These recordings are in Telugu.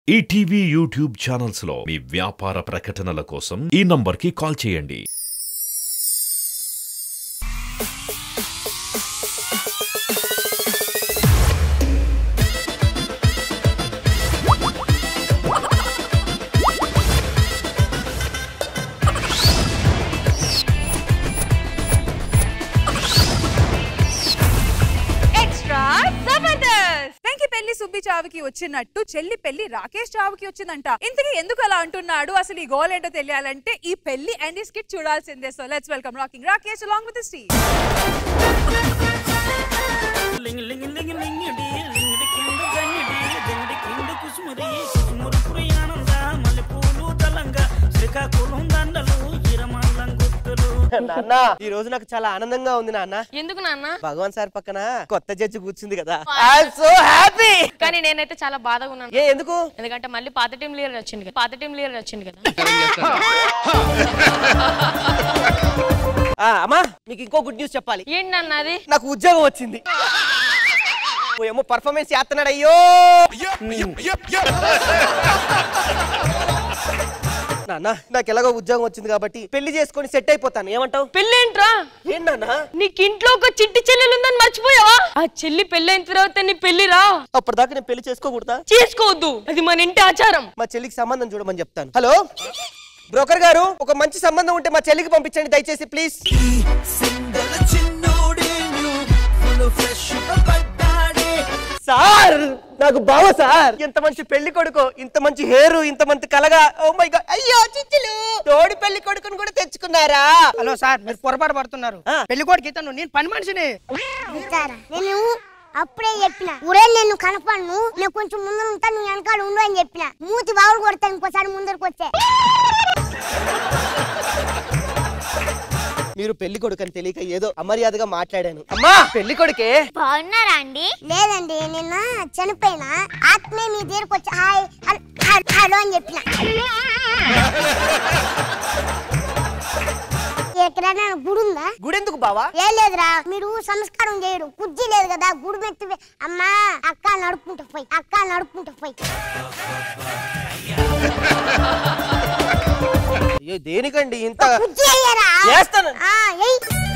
ఈటీవీ యూట్యూబ్ ఛానల్స్ లో మీ వ్యాపార ప్రకటనల కోసం ఈ నంబర్కి కాల్ చేయండి ఎక్స్ట్రా జబర్దస్త్ వెంకి పెళ్లి సుబ్బి చావుకి వచ్చినట్టు చెల్లి పెళ్లి రాకేష్ చావుకి వచ్చిందంట ఇంతకీ ఎందుకు అలా అంటున్నాడు అసలు ఈ గోల్ ఏంటో తెలియాలంటే ఈ పెళ్లి అండ్ ఈ స్కిట్ చూడాల్సిందే so let's welcome rocking Rakesh along with Steve లింగ్ లింగ్ లింగ్ లింగిడి లింగిడి కింద గన్నిడి దింగిడి కింద కుసుమరి కుసుమురు పురియానంద మల్లెపూలు తలంగా శ్రీకాకుళం దండలు ఇరమల్లం గుర్తులు నాన్న ఈ రోజు నాకు చాలా ఆనందంగా ఉంది నాన్న ఎందుకు నాన్న భగవాన్ సార్ పక్కన కొత్త జడ్జి కూర్చుంది కదా ఐఎమ్ సో హ్యాపీ కానీ నేనైతే చాలా బాధగా ఉన్నాను ఏ ఎందుకు ఎందుకంటే మళ్ళీ పాత టీం లీడర్ వచ్చింది కదా పాత టీం లీడర్ వచ్చింది కదా ఆ, అమ్మా మీకు ఇంకో గుడ్ న్యూస్ చెప్పాలి ఏంటి నాన్న అది నాకు ఉద్యోగం వచ్చింది ఓ ఏమో పర్ఫార్మెన్స్ చేస్తున్నాడు అయ్యో నాన్న నాకు ఎలాగో ఉద్యోగం వచ్చింది కాబట్టి పెళ్లి చేసుకొని సెట్ అయిపోతాను ఏమంటావు పెళ్ళేంట్రా ఏం నాన్న నీకు ఇంట్లో ఒక చిట్టి చెల్లెలు ఉందని మర్చిపోయావా ఆ చెల్లి పెళ్ళైన తర్వాత నీ పెళ్లిరా అప్పటిదాకా నేను పెళ్లి చేసుకోకూడదా చేసుకోవద్దు అది మన ఇంటి ఆచారం మా చెల్లికి సంబంధం చూడమని చెప్తాను హలో బ్రోకర్ గారు ఒక మంచి సంబంధం ఉంటే మా చెల్లికి పంపించండి దయచేసి ప్లీజ్ సార్ నాకు బావ సార్ ఎంత మంచి పెళ్లి కొడుకు ఇంత మంచి హెయిర్ ఇంత మంచి కలగా ఓ మై గాడ్ అయ్యో చిచ్చులు తోడి పెళ్లి కొడుకుని కూడా తెచ్చుకున్నారా హలో సార్ మీరు పొరపాటు పడుతున్నారు ఆ. పెళ్లి కోడికి ఇతను నేను పని మనిషిని ఇస్తారా నేను అప్పుడే చెప్పిన ఊరే నేను కనపడను నేను కొంచెం ముందర ఉంటా నువ్వు వెనకాల ఉండు అని చెప్పిన మూతి బావులు కొడతాను ఇంకోసారి ముందరకు వచ్చే మీరు పెళ్లి కొడుకు అని తెలియక ఏదో అమర్యాదగా మాట్లాడాను అమ్మా పెళ్లి కొడుకే బాగున్నారా అండి లేదండి నిన్న చనిపోయిన ఆత్మే మీ దగ్గరకు వచ్చి హాయ్ హల్- హల్- హలో అని చెప్పిన ఎక్కడైనా గుడి ఉందా గుడెందుకు బావా ఏ లేదురా మీరు సంస్కారం చేయరు కుజ్జి లేదు కదా గుడి మెత్తి అమ్మా అక్క నడుపుకుంటూ పోయి అక్క నడుపుకుంటూ పోయి అయ్యో దేనికండి ఇంత కుజ్జి అయ్యారా చేస్తాను ఆ, ఎయ్.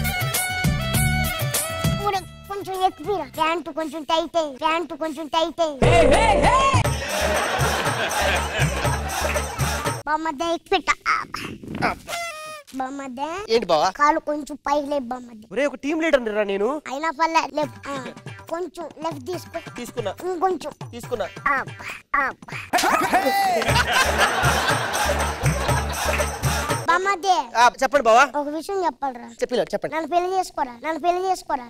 ఊరే, కొంచెం ఎక్కువరా ప్యాంటు కొంచెం టైట్ అయ్యి ప్యాంటు కొంచెం టైట్ అయ్యి బొమ్మద్ద ఎక్కుపెట్ట బొమ్మద్ద ఏంటి బావా కాలు కొంచెం పైకి లేపు బొమ్మద్ద ఒరే ఒక టీం లీడర్ రా నేను అయినా పర్లే లెఫ్ట్ కొంచెం లెఫ్ట్ తీసుకో తీసుకున్నా ఇంకొంచెం తీసుకున్నా అప్, అప్. బొమ్మద్దే ఆ, చెప్పండి బావా ఒక విషయం చెప్పాలరా చెప్పిన చెప్పండి నన్ను పెళ్లి చేసుకోరా నన్ను పెళ్లి చేసుకోరా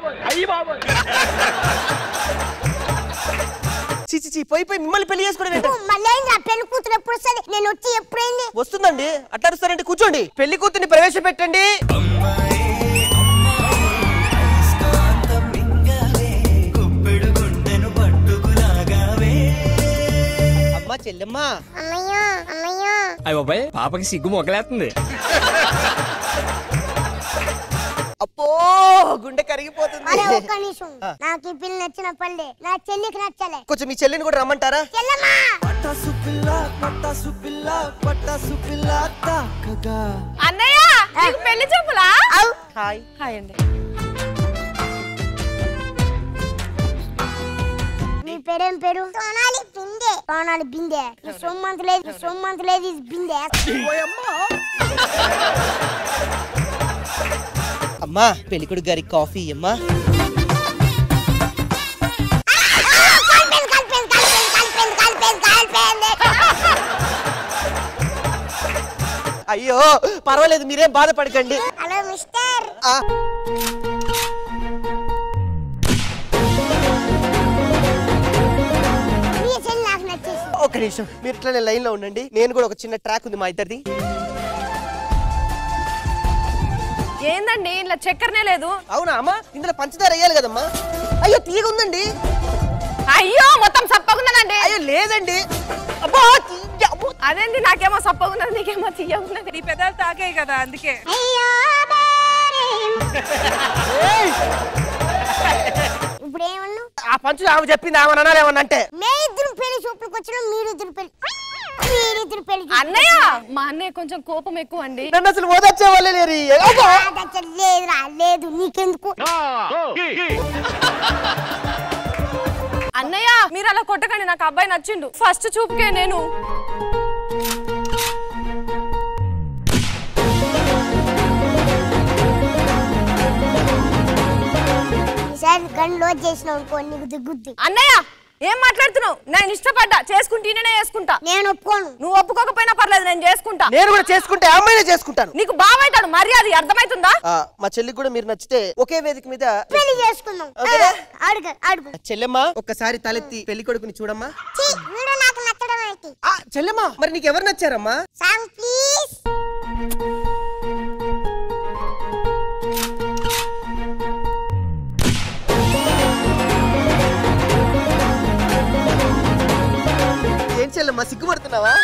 చిచి చి పోయి పోయి మిమ్మల్ని పెళ్లి చేసుకోవడం ఏంటి? మళ్ళీ ఏంటి పెళ్లి కూతురు ఎప్పుడు వస్తుంది నేను వచ్చి ఎప్పుడైంది వస్తుందండి అట్లా అరుస్తారంటే కూర్చోండి పెళ్లి కూతుర్ని ప్రవేశపెట్టండి అమ్మా చెల్లెమ్మా అన్నయ్య అన్నయ్య అయ్య బాబాయ్ పాపకి సిగ్గు మొగలేస్తుంది అప్పో గుండె కరిగిపోతుంది అరే ఒక్క నిమిషం నాకు ఈ పిల్ల నచ్చిన పల్లె నా చెల్లికి నచ్చలే కొంచెం మీ చెల్లిని కూడా రమ్మంటారా చెల్లమ్మా అన్నయ్య నీకు పెళ్లి చూపులా హాయ్ హాయ్ అండి నీ పేరేం పేరు సోనాలి బిందె సోనాలి బిందె ఈ సొమ్మంత లేదు ఈ సొమ్మంత లేదు ఇది బిందె అమ్మా పెళ్ళికొడుకు గారి కాఫీ అమ్మా కలిపింది కలిపింది కలిపింది కలిపింది కలిపింది అయ్యో పర్వాలేదు మీరేం బాధపడకండి హలో మిస్టర్ ఆ, మీ చెల్లి నాకు నచ్చేసి ఒక్క నిమిషం మీరు ఇట్లనే లైన్ లో ఉండండి నేను కూడా ఒక చిన్న ట్రాక్ ఉంది మా ఇద్దరిది ఏందండి ఇలా చక్కెరనే లేదు అవునా అమ్మా ఇందులో పంచదార వేయాలి కదమ్మా అయ్యో తీగ ఉందండి అయ్యో మొత్తం సప్పగున్నదండి అయ్యో లేదండి అబ్బా తీగ, అబ్బో. అదేంటి నాకేమో సప్పగున్నది నీకేమో తీయగున్నది నీ పెదాలు తాగాయి కదా అందుకే అయ్యో ఇప్పుడు ఏమన్నావు ఆ పంచు ఆమె చెప్పింది ఆమె అనాలి ఏమన్నా అంటే మే ఇద్దరు పెళ్లి చూపులకు వచ్చిన మీరు ఇద్దరు పెళ్లి మీరిద్దరు పెళ్లి చూపులకు అన్నయ్య మా అన్నయ్య కొంచెం కోపం ఎక్కువ అండి నన్ను అసలు ఓదొచ్చే వాళ్ళే లేరు ఈ- అబ్బో! రాదచ్చ లేదురా లేదు నీకెందుకు అన్నయ్య మీరు అలా కొట్టకండి నాకు అబ్బాయి నచ్చిండు ఫస్ట్ చూపుకే నేను ఈసారి గన్ లోడ్ చేసినావు అనుకో నీకు దిగుద్ది అన్నయ్య ఏం మాట్లాడుతున్నావు నేను ఇష్టపడ్డా చేసుకుంటేనే చేసుకుంటా నేను ఒప్పుకోను నువ్వు ఒప్పుకోకపోయినా పర్లేదు నేను చేసుకుంటా నేను కూడా చేసుకుంటే ఆ అమ్మాయినే చేసుకుంటాను నీకు బావైతాడు మర్యాద అర్థమవుతుందా ఆ, మా చెల్లికి కూడా మీరు నచ్చితే ఒకే వేదిక మీద పెళ్లి చేసుకుందాం ఓకేనా? ఆ, అడుగు అడుగు చెల్లెమ్మ ఒక్కసారి తలెత్తి పెళ్లి కొడుకుని చూడమ్మా ఛీ, వీడు నాకు నచ్చడం ఏంటి ఆ, చెల్లెమ్మ మరి నీకు ఎవరు నచ్చారమ్మా సాంగ్ ప్లీజ్ ఏం చెల్లెమ్మ సిగ్గుపడుతున్నావా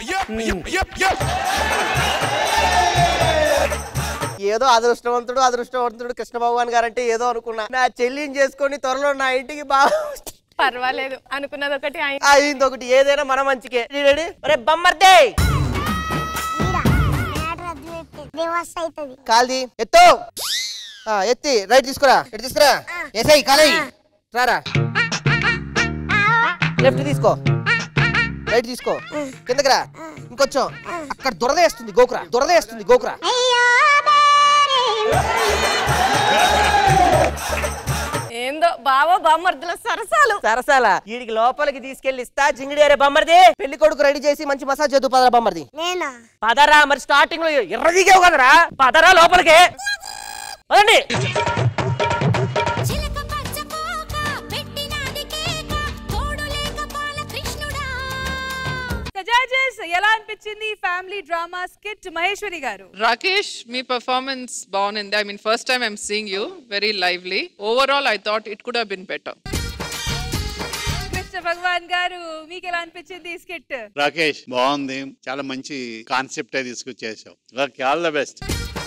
ఏదో అదృష్టవంతుడు అదృష్టవంతుడు కృష్ణ భగవాన్ గారు అంటే ఏదో అనుకున్నా నా చెల్లిని చేసుకొని త్వరలో నా ఇంటికి బాగా పర్వాలేదు అనుకున్నది ఒకటి ఆయన అయింది ఒకటి ఏదైనా మన మంచికే రెడీ ఒరే బమ్మర్దే వీడా మ్యాటర్ అర్థం అయిపోయింది రివర్స్ అవుతుంది కాల్ది ఎత్తు ఆ, ఎత్తి రైట్ తీసుకురా ఎటు తీసుకురా ఏసై కాలై రారా లెఫ్ట్ తీసుకో రైట్ తీసుకో కిందకి రా ఇంకొంచెం అక్కడ దురదేస్తుంది గోకురా దురదేస్తుంది గోకురా ఏందో బావో బామ్మర్దుల సరసాలు సరసాల వీడికి లోపలికి తీసుకెళ్లి ఇస్తా జింగిడి అరే బమ్మర్ది పెళ్లి కొడుకు రెడీ చేసి మంచి మసాజ్ చేద్దు పదరా బమ్మర్ది నేనా పదరా మరి స్టార్టింగ్ లో ఎర్రదిగావు కదరా పదరా లోపలికి పదండి చిలక పచ్చ కోక పెట్టినాది కేక తోడు లేక బాల కృష్ణుడా జడ్జెస్ ఎలా అనిపించింది ఈ family drama skit Maheshwari garu Rakesh మీ పర్ఫార్మెన్స్ బాగుంది I mean first time I'm seeing you very lively overall I thought it could been better Krishna Bhagavan garu మీకు ఎలా అనిపించింది ఈ స్కిట్ రాకేష్ బాగుంది చాలా మంచి కాన్సెప్ట్ తీసుకొచ్చేసావు ఓకే ఆల్ ద బెస్ట్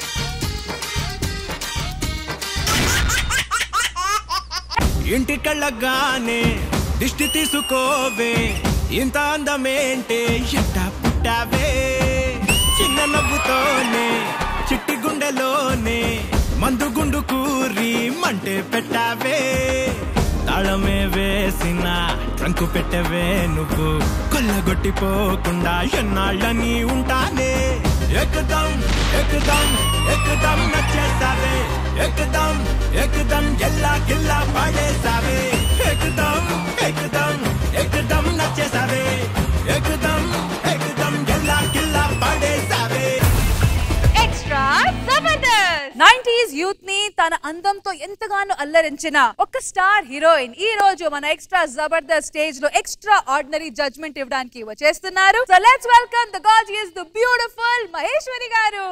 ఇంటికెళ్ళగానే దిష్టి తీసుకోవే ఇంత అందమేంటే ఎట్ట పుట్టావే చిన్న నవ్వుతోనే చిట్టి గుండెలోనే మందు గుండు కూరి మంటే పెట్టావే తాళమే వేసిన ట్రంకు పెట్టవే నువ్వు కొల్లగొట్టిపోకుండా ఎన్నాళ్ళని ఉంటానే ఎక్కదం ఎక్కదం ఎక్కదం నచ్చేసావే ఎక్కదం ఎక్కదం ఎల్లా గిల్లా పాడేసావే ఎక్కదం ఎక్కదం ఎక్కదం నచ్చేసావే ఎక్కదం ఎక్కదం ఎల్లా గిల్లా పాడేసావే ఎక్స్ట్రా జబర్దస్త్ నైన్టీస్ యూత్ ని తన అందంతో ఎంతగానో అల్లరించిన ఒక స్టార్ హీరోయిన్ ఈ రోజు మన ఎక్స్ట్రా జబర్దస్త్ స్టేజ్ లో ఎక్స్ట్రా ఆర్డినరీ జడ్జ్మెంట్ ఇవ్వడానికి వచ్చేస్తున్నారు so let's welcome the gorgeous the beautiful Maheshwari garu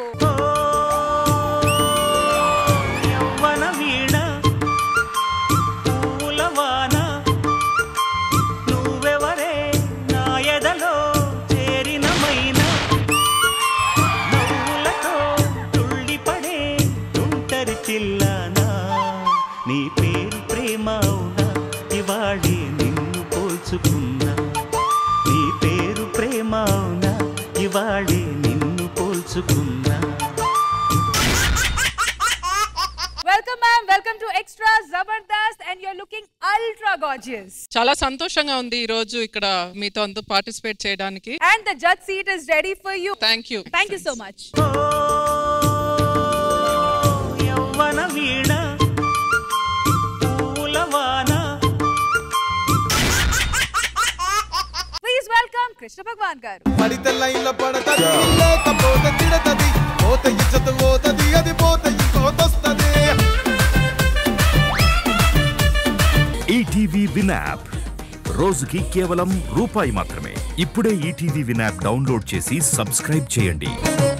యవ్వన వీణ పూలవాన నువ్వెవరే నా ఎదలో చేరిన మైనా నవ్వులతో తుళ్ళిపడే తుంటరి చిల్లానా నీ పేరు ప్రేమ అవునా ఇవాళే నిన్ను పోల్చుకున్నా నీ పేరు ప్రేమ అవునా ఇవాళే నిన్ను పోల్చుకున్నా welcome ma'am welcome to extra Jabardasth and you're looking ultra gorgeous చాలా సంతోషంగా ఉంది ఈ రోజు ఇక్కడ మీతో అంతా పార్టిసిపేట్ చేయడానికి and the judge seat is ready for you thank you thank you so much యవ్వన వీణ పూలవాన ప్లీజ్ వెల్కమ్ కృష్ణ భగవాన్ గారు పడితే లైన్లో పడతది లేకపోతే తిడతది పోత ఇచ్చత పోతది అది పోత ఇంకోతొస్తది ఈటీవీ విన్ యాప్ రోజుకి కేవలం రూపాయి మాత్రమే ఇప్పుడే ఈటీవీ విన్ యాప్ డౌన్లోడ్ చేసి సబ్స్క్రైబ్ చేయండి